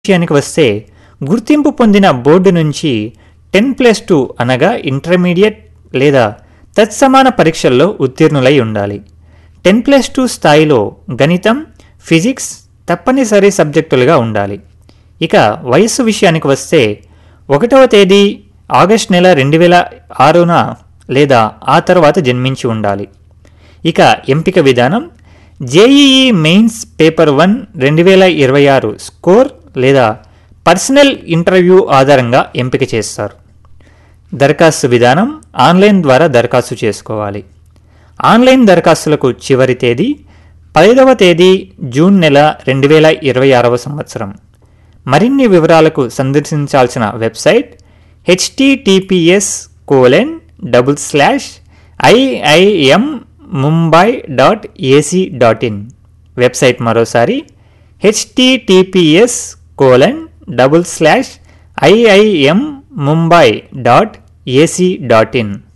విషయానికి వస్తే గుర్తింపు పొందిన బోర్డు నుంచి టెన్ ప్లస్ టూ అనగా ఇంటర్మీడియట్ లేదా తత్సమాన పరీక్షల్లో ఉత్తీర్ణులై ఉండాలి టెన్ ప్లస్ టూ స్థాయిలో గణితం ఫిజిక్స్ తప్పనిసరి సబ్జెక్టులుగా ఉండాలి ఇక వయస్సు విషయానికి వస్తే ఒకటవ తేదీ ఆగస్ట్ నెల రెండు వేల ఆరున లేదా ఆ తర్వాత జన్మించి ఉండాలి ఇక ఎంపిక విధానం జేఈఈ మెయిన్స్ పేపర్ వన్ రెండు వేల ఇరవై ఆరు స్కోర్ లేదా పర్సనల్ ఇంటర్వ్యూ ఆధారంగా ఎంపిక చేస్తారు దరఖాస్తు విధానం ఆన్లైన్ ద్వారా దరఖాస్తు చేసుకోవాలి ఆన్లైన్ దరఖాస్తులకు చివరి తేదీ పదైదవ తేదీ జూన్ నెల రెండు వేల ఇరవై ఆరవ సంవత్సరం మరిన్ని వివరాలకు సందర్శించాల్సిన website HTTPS colon double slash IIM Mumbai dot AC dot in website మరోసారి HTTPS colon double slash IIM Mumbai dot AC dot in